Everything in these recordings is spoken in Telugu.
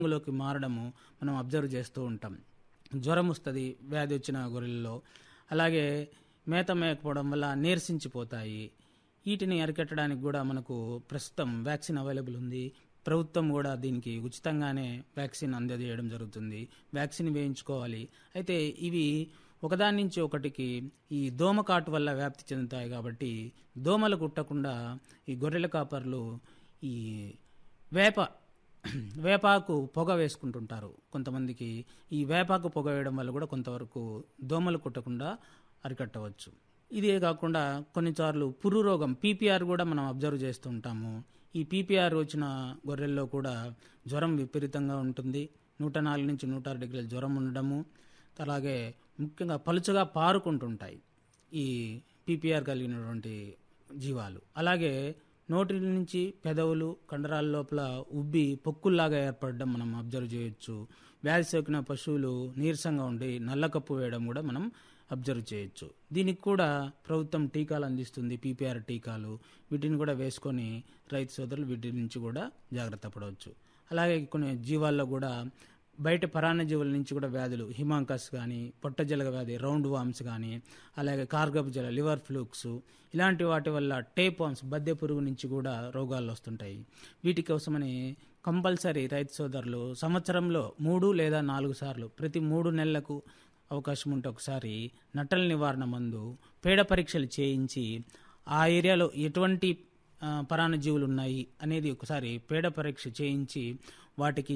లోకి మారడము మనం అబ్జర్వ్ చేస్తూ ఉంటాం జ్వరం వస్తుంది వ్యాధి వచ్చిన గొర్రెల్లో అలాగే మేత మేకపోవడం వల్ల నీరసించిపోతాయి వీటిని అరికట్టడానికి కూడా మనకు ప్రస్తుతం వ్యాక్సిన్ అవైలబుల్ ఉంది ప్రభుత్వం కూడా దీనికి ఉచితంగానే వ్యాక్సిన్ అందజేయడం జరుగుతుంది వ్యాక్సిన్ వేయించుకోవాలి అయితే ఇవి ఒకదాని నుంచి ఒకటికి ఈ దోమకాటు వల్ల వ్యాప్తి చెందుతాయి కాబట్టి దోమలు కుట్టకుండా ఈ గొర్రెల కాపర్లు ఈ వేప వేపాకు పొగ వేసుకుంటుంటారు కొంతమందికి ఈ వేపాకు పొగ వేయడం వల్ల కూడా కొంతవరకు దోమలు కుట్టకుండా అరికట్టవచ్చు ఇదే కాకుండా కొన్నిసార్లు పురు రోగం పీపీఆర్ కూడా మనం అబ్జర్వ్ చేస్తూ ఉంటాము ఈ పీపీఆర్ వచ్చిన గొర్రెల్లో కూడా జ్వరం విపరీతంగా ఉంటుంది నూట నాలుగు నుంచి నూట ఆరు డిగ్రీల జ్వరం ఉండడము అలాగే ముఖ్యంగా పలుచగా పారుకుంటుంటాయి ఈ పీపీఆర్ కలిగినటువంటి జీవాలు అలాగే నోటి నుంచి పెదవులు కండరాల లోపల ఉబ్బి పొక్కుల్లాగా ఏర్పడడం మనం అబ్జర్వ్ చేయొచ్చు వ్యాధి సోకిన పశువులు నీరసంగా ఉండి నల్లకప్పు వేయడం కూడా మనం అబ్జర్వ్ చేయొచ్చు దీనికి కూడా ప్రభుత్వం టీకాలు అందిస్తుంది పీపీఆర్ టీకాలు వీటిని కూడా వేసుకొని రైతు సోదరులు వీటి నుంచి కూడా జాగ్రత్త పడవచ్చు అలాగే కొన్ని జీవాల్లో కూడా బయట పరాన్నజీవుల నుంచి కూడా వ్యాధులు హిమాంకస్ కానీ పొట్టజలగ వ్యాధి రౌండ్ వామ్స్ కానీ అలాగే కార్గపు జల లివర్ ఫ్లూక్స్ ఇలాంటి వాటి వల్ల టేప్ వామ్స్ బద్దె పురుగు నుంచి కూడా రోగాలు వస్తుంటాయి వీటి కోసమని కంపల్సరీ రైతు సోదరులు సంవత్సరంలో మూడు లేదా నాలుగు సార్లు ప్రతి మూడు నెలలకు అవకాశం ఉంటే ఒకసారి నట్టల నివారణ మందు పేడ పరీక్షలు చేయించి ఆ ఏరియాలో ఎటువంటి ఆ, పరాన్నజీవులు ఉన్నాయి అనేది ఒకసారి పేడ పరీక్ష చేయించి వాటికి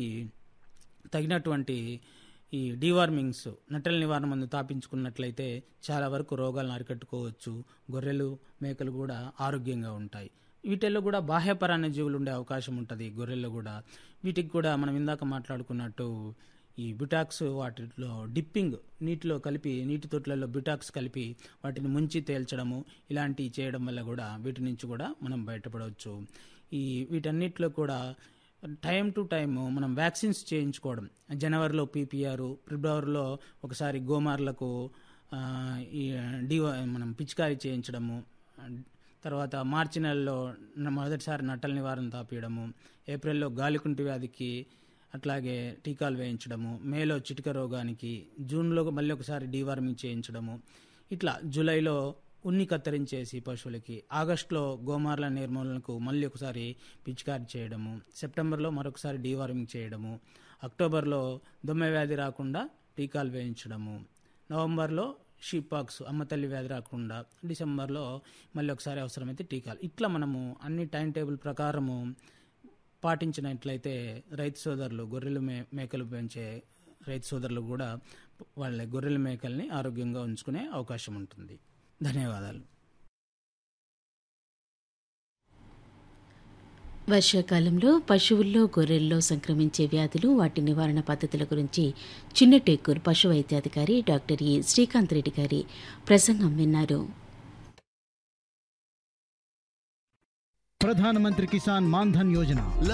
తగినటువంటి ఈ డీవార్మింగ్స్ నట్టల నివారణ మందు తాపించుకున్నట్లయితే చాలా వరకు రోగాలను అరికట్టుకోవచ్చు గొర్రెలు మేకలు కూడా ఆరోగ్యంగా ఉంటాయి వీటిల్లో కూడా బాహ్య పరాన్నజీవులు ఉండే అవకాశం ఉంటుంది గొర్రెల్లో కూడా వీటికి కూడా మనం ఇందాక మాట్లాడుకున్నట్టు ఈ బిటాక్స్ వాటిలో డిప్పింగ్ నీటిలో కలిపి నీటి తొట్లలో బిటాక్స్ కలిపి వాటిని ముంచి తేల్చడము ఇలాంటివి చేయడం వల్ల కూడా వీటి నుంచి కూడా మనం బయటపడవచ్చు ఈ వీటన్నిటిలో కూడా టైం టు టైం మనం వ్యాక్సిన్స్ చేయించుకోవడం జనవరిలో పీపీఆర్ ఫిబ్రవరిలో ఒకసారి గోమార్లకు ఆ, ఈ డి మనం పిచికారీ చేయించడము తర్వాత మార్చి నెలలో మొదటిసారి నట్టల నివారణ తాపీయడము ఏప్రిల్లో గాలికుంటి వ్యాధికి అట్లాగే టీకాలు వేయించడము మేలో చిటిక రోగానికి జూన్లో మళ్ళీ ఒకసారి డీవార్మింగ్ చేయించడము ఇట్లా జూలైలో ఉన్ని కత్తిరించేసి పశువులకి ఆగస్టులో గోమార్ల నిర్మూలనకు మళ్ళీ ఒకసారి పిచికారి చేయడము సెప్టెంబర్లో మరొకసారి డీవార్మింగ్ చేయడము అక్టోబర్లో దొమ్మె వ్యాధి రాకుండా టీకాలు వేయించడము నవంబర్లో షీపాక్స్ అమ్మతల్లి వ్యాధి రాకుండా డిసెంబర్లో మళ్ళీ ఒకసారి అవసరమైతే టీకాలు ఇట్లా మనము అన్ని టైం టేబుల్ ప్రకారము పాటించినట్లయితే రైతు సోదరులు గొర్రెలు మే మేకలు పెంచే రైతు సోదరులు కూడా వాళ్ళ గొర్రెల మేకల్ని ఆరోగ్యంగా ఉంచుకునే అవకాశం ఉంటుంది ధన్యవాదాలు వర్షాకాలంలో పశువుల్లో గొర్రెల్లో సంక్రమించే వ్యాధులు వాటి నివారణ పద్ధతుల గురించి చిన్న టేకూర్ పశు వైద్యాధికారి డాక్టర్ ఈ శ్రీకాంత్ రెడ్డి గారి ప్రసంగం విన్నారు ప్రధానమంత్రి కిసాన్ మాన్ధన్ యోజన